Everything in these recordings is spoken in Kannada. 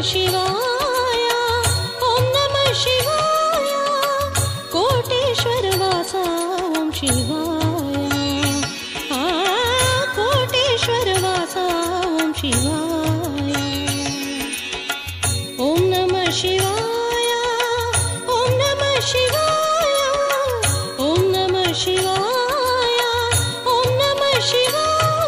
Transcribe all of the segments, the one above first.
ಶಿವಾಯ ಓಂ ನಮಃ ಶಿವಾಯ ಕೋಟೇಶ್ವರ ವಾಸ ಓಂ ಶಿವಾಯ ಆ ಕೋಟೇಶ್ವರ ವಾಸ ಓಂ ಶಿವಾಯ ಓಂ ನಮಃ ಶಿವಾಯ ಓಂ ನಮಃ ಶಿವಾಯ ಓಂ ನಮಃ ಶಿವಾಯ ಓಂ ನಮಃ ಶಿವಾಯ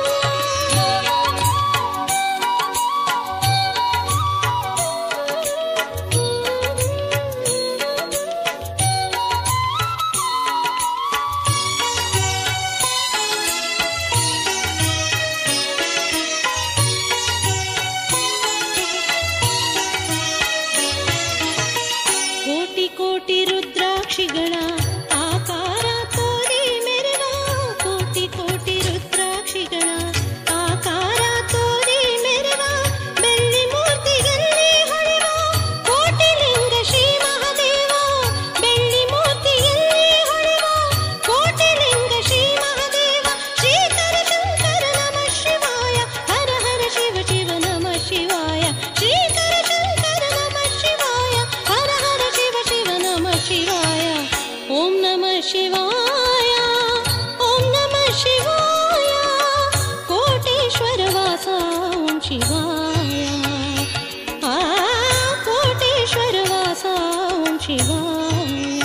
ಕೋಟಿ ಕೋಟಿ ರುದ್ರಾಕ್ಷಿಗಳ ಆಕಾರ ತೋರಿ ಮೆರೆವ ಕೋಟಿ ಕೋಟಿ ರುದ್ರಾಕ್ಷಿಗಳ ಆಕಾರ ತೋರಿ ಮೆರೆವ ಬೆಳ್ಳಿ ಮೂರ್ತಿಯಲ್ಲಿ ಹೊಳೆವ ಕೋಟಿ ಲಿಂಗ ಶ್ರೀ ಮಹಾದೇವ ಬೆಳ್ಳಿ ಮೂರ್ತಿಯಲ್ಲಿ ಹೊಳೆವ ಕೋಟಿ ಲಿಂಗ ಶ್ರೀ ಮಹಾದೇವ ಶ್ರೀಕರ ಶಂಕರ ನಮಃ ಶಿವಾಯ ಹರ ಹರ ಶಿವ ಶಿವ ನಮಃ ಶಿವಾಯ ಶ್ರೀಕರ ಶಂಕರ ನಮಃ ಶಿವಾಯ ಹರ ಹರ ಶಿವ ಶಿವ ನಮಃ ಶಿವಾಯ ಓಂ ನಮಃ ಶಿವಾಯ ಓಂ ನಮಃ ಶಿವಾಯ ಕೋಟೇಶ್ವರ ವಾಸ ಓಂ ಶಿವಾಯ ಆ ಕೋಟೇಶ್ವರ ವಾಸ ಓಂ ಶಿವಾಯ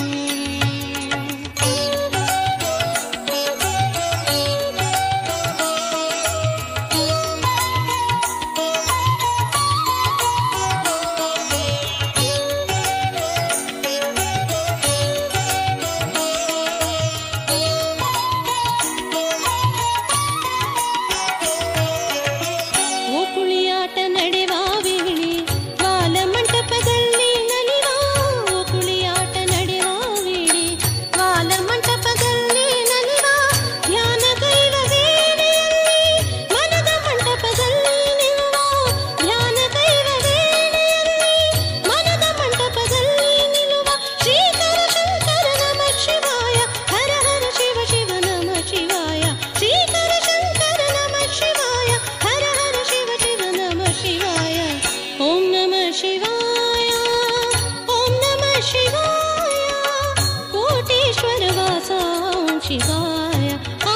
ಓ ಕುಳಿಯಾಟ ನಡೆವ ವೇಳೆ ಬಾಲ ಮಂಟಪದಲ್ಲಿ ನಲಿವ ಓ ಕುಳಿಯಾಟ ನಡೆವ ವೇಳೆ ಬಾಲ ಮಂಟಪದಲ್ಲಿ ನಲಿವ ಧ್ಯಾನ ಕೈವ ವೇಳೆಯಲ್ಲಿ ಮನದ ಮಂಟಪದಲ್ಲಿ ನಿಲ್ಲುವ ಧ್ಯಾನ ಕೈವ ವೇಳೆಯಲ್ಲಿ ಮನದ ಮಂಟಪದಲ್ಲಿ ನಿಲ್ಲುವ ಶ್ರೀಕರ ಶಂಕರ ನಮಃ ಶಿವಾಯ ಹರ ಹರ ಶಿವ ಶಿವ ನಮಃ ಶಿವಾಯ ಶ್ರೀಕರ ಶಂಕರ ನಮಃ ಶಿವಾಯ ಹರ ಹರ ಶಿವ ಶಿವ ನಮಃ ಶಿವಾಯ ಓಂ ನಮಃ ಶಿವಾಯ ಓಂ ನಮಃ ಶಿವಾಯ ಕೋಟೇಶ್ವರ ವಾಸ ಓಂ ಶಿವಾಯ ಆ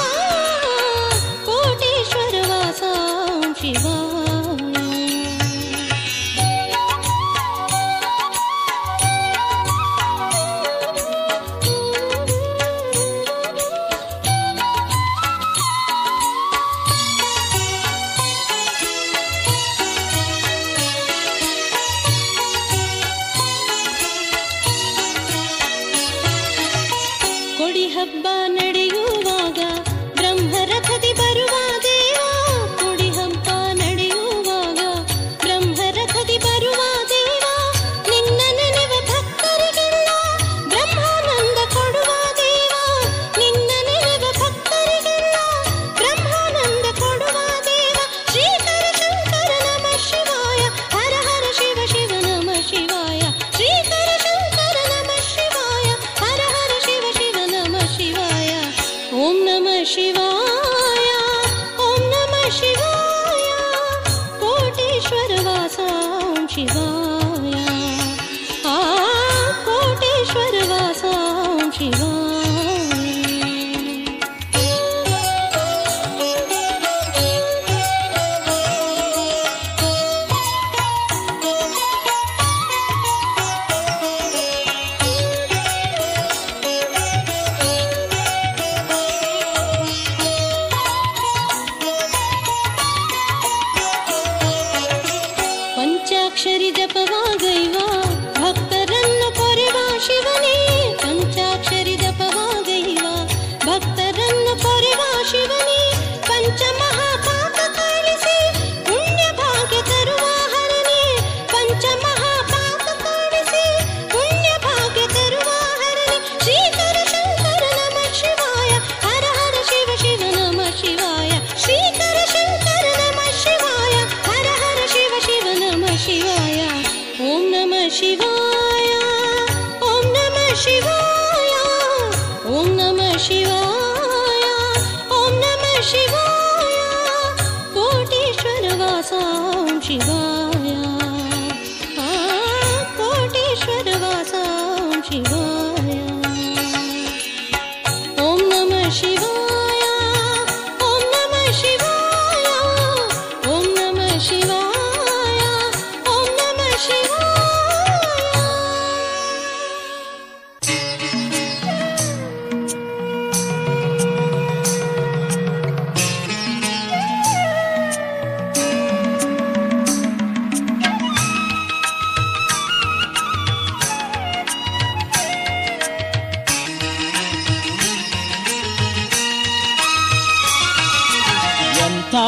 ಕೋಟೇಶ್ವರ ವಾಸ ಓಂ ಶಿವಾಯ ಕೊಡಿ ಹಬ್ಬ ನಡೆಯುವಾಗ ಬ್ರಹ್ಮರಥದಿ ಬರುವ ದೇವ ಕೊಡಿ ಹಬ್ಬ ನಡೆಯುವಾಗ ಬ್ರಹ್ಮರಥದಿ ಬರುವ ದೇವ ನಿನ್ನ ನೆನೆವ ಭಕ್ತರಿಗೆಲ್ಲ ಬ್ರಹ್ಮಾನಂದ ಕೊಡುವ ದೇವ ನಿನ್ನ ನೆನೆವ ಭಕ್ತರಿಗೆಲ್ಲ ಬ್ರಹ್ಮಾನಂದ ಕೊಡುವ ದೇವ ಶ್ರೀಕರ ಶಂಕರ ನಮಃ ಶಿವಾಯ ಹರ ಹರ ಶಿವ ಶಿವ ನಮಃ ಶಿವಾಯ ಶ್ರೀಕರ ಶಂಕರ ನಮಃ ಶಿವಾಯ ಹರ ಹರ ಶಿವ ಶಿವ ನಮಃ ಶಿವಾಯ ಓಂ ನಮಃ ಶಿವಾಯ ಓಂ ನಮಃ ಶಿವಾಯ ಕೋಟೇಶ್ವರ ವಾಸ ಓಂ ಶಿವಾಯ ಆ ಕೋಟೇಶ್ವರ ವಾಸ ಓಂ ಶಿವಾಯ ಪಂಚಾಕ್ಷರಿ ಜಪವಾಗೈವ ಭಕ್ತರನ್ನು ಕೊರೆವ ಶಿವನೇ ಪಂಚಾಕ್ಷರಿ ಜಪವಾಗೈವ ಭಕ್ತರನ್ನು ಕೊರೆವ ಶಿವನೇ ಪಂಚಮಹಾಪಾಪ ಕಾಣಿಸಿ ಪುಣ್ಯ ಭಾಗ್ಯ ತರುವ ಹರನೇ ಪಂಚಮಹಾಪಾಪ ಕಾಣಿಸಿ ಪುಣ್ಯ ಭಾಗ್ಯ ತರುವ ಹರನೇ ಶ್ರೀಕರ ಶಂಕರ ನಮಃ ಶಿವಾಯ ಹರ ಹರ ಶಿವ ಶಿವ ನಮಃ ಶಿವಾಯ ಶ್ರೀಕರ ಶಂಕರ ನಮಃ ಶಿವಾಯ ಹರ ಹರ ಶಿವ ಶಿವ ನಮಃ ಶಿವಾಯ ಓಂ ನಮಃ ಶಿವಾಯ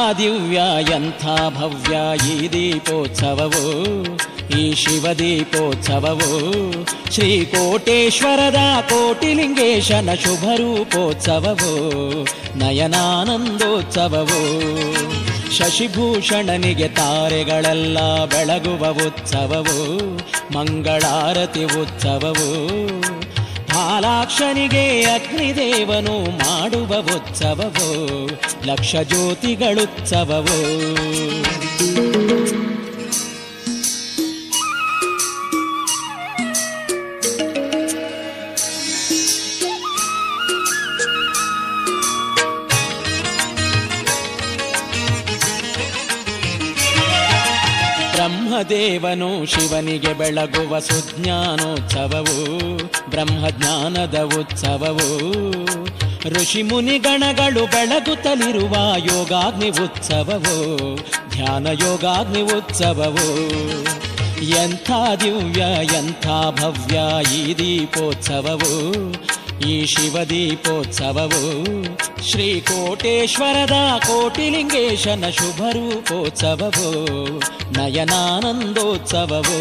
ದಿವ್ಯ ಎಂಥ ಭವ್ಯ ಈ ದೀಪೋತ್ಸವವು ಈ ಶಿವ ದೀಪೋತ್ಸವವು ಶ್ರೀ ಕೋಟೇಶ್ವರದ ಕೋಟಿಲಿಂಗೇಶನ ಶುಭ ರೂಪೋತ್ಸವವು ನಯನಾನಂದೋತ್ಸವವು ಶಶಿಭೂಷಣನಿಗೆ ತಾರೆಗಳೆಲ್ಲ ಬೆಳಗುವ ಉತ್ಸವವು ಮಂಗಳಾರತಿ ಉತ್ಸವವು ಹಾಲಾಕ್ಷನಿಗೆ ಅಗ್ನಿದೇವನು ಮಾಡುವ ಉತ್ಸವವು ಲಕ್ಷ ಜ್ಯೋತಿಗಳುತ್ಸವವು ಬ್ರಹ್ಮದೇವನು ಶಿವನಿಗೆ ಬೆಳಗುವ ಸುಜ್ಞಾನೋತ್ಸವವು ಬ್ರಹ್ಮಜ್ಞಾನದ ಉತ್ಸವವು ಋಷಿ ಮುನಿಗಣಗಳು ಬೆಳಗುತ್ತಲಿರುವ ಯೋಗಾಗ್ನಿ ಉತ್ಸವವು ಧ್ಯಾನ ಯೋಗಾಗ್ನಿ ಉತ್ಸವವು ಎಂಥ ದಿವ್ಯ ಎಂಥ ಭವ್ಯ ಈ ದೀಪೋತ್ಸವವು ಈ ಶಿವ ದೀಪೋತ್ಸವವು ಶ್ರೀ ಕೋಟೇಶ್ವರದ ಕೋಟಿಲಿಂಗೇಶನ ಶುಭ ರೂಪೋತ್ಸವವು ನಯನಾನಂದೋತ್ಸವವು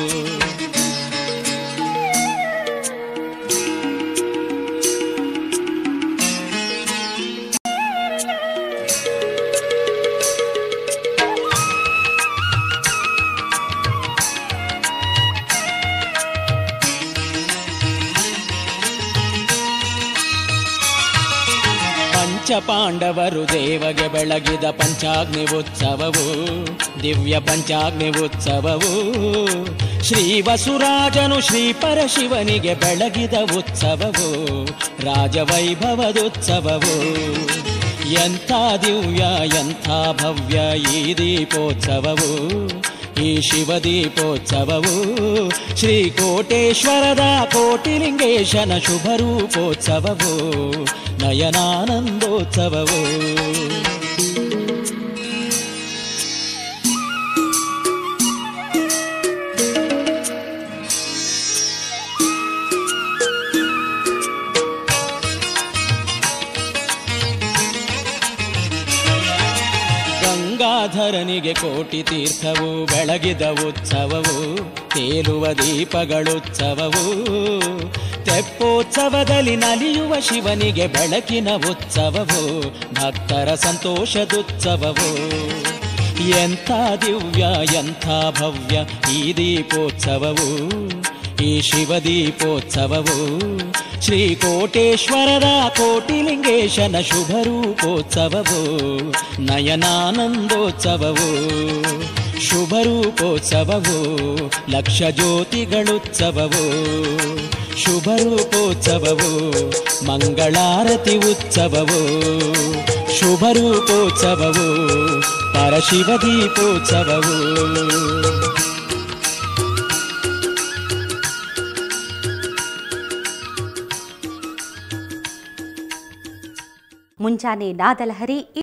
ಪಂಚಪಾಂಡವರು ದೇವಗೆ ಬೆಳಗಿದ ಪಂಚಾಗ್ನಿ ಉತ್ಸವವು ದಿವ್ಯ ಪಂಚಾಗ್ನಿ ಉತ್ಸವವು ಶ್ರೀ ವಸುರಾಜನು ಶ್ರೀ ಪರಶಿವನಿಗೆ ಬೆಳಗಿದ ಉತ್ಸವವು ರಾಜವೈಭವದುತ್ಸವವು ಎಂಥ ದಿವ್ಯ ಎಂಥ ಭವ್ಯ ಈ ದೀಪೋತ್ಸವವು ಈ ಶಿವ ದೀಪೋತ್ಸವವು ಶ್ರೀ ಕೋಟೇಶ್ವರದ ಕೋಟಿಲಿಂಗೇಶನ ಶುಭ ರೂಪೋತ್ಸವವು ನಯನಾನಂದೋತ್ಸವವು ಗಂಗಾಧರನಿಗೆ ಕೋಟಿ ತೀರ್ಥವು ಬೆಳಗಿದ ಉತ್ಸವವು ತೇಲುವ ದೀಪಗಳುತ್ಸವವು ತೆಪ್ಪೋತ್ಸವದಲ್ಲಿ ನಲಿಯುವ ಶಿವನಿಗೆ ಬೆಳಕಿನ ಉತ್ಸವವು ಭಕ್ತರ ಸಂತೋಷದುತ್ಸವವು ಎಂಥ ದಿವ್ಯ ಎಂಥ ಭವ್ಯ ಈ ದೀಪೋತ್ಸವವು ಈ ಶಿವ ದೀಪೋತ್ಸವವು ಶ್ರೀ ಕೋಟೇಶ್ವರದ ಕೋಟಿಲಿಂಗೇಶನ ಶುಭ ರೂಪೋತ್ಸವವು ನಯನಾನಂದೋತ್ಸವವು ಶುಭ ರೂಪೋತ್ಸವವು ಲಕ್ಷ ಜ್ಯೋತಿಗಳುತ್ಸವವು ಶುಭ ರೂಪೋತ್ಸವವು ಮಂಗಳಾರತಿ ಉತ್ಸವವು ಶುಭ ರೂಪೋತ್ಸವವು ಪರಶಿವ ದೀಪೋತ್ಸವವು ಮುಂಜಾನೆ ನಾದಲಹರಿ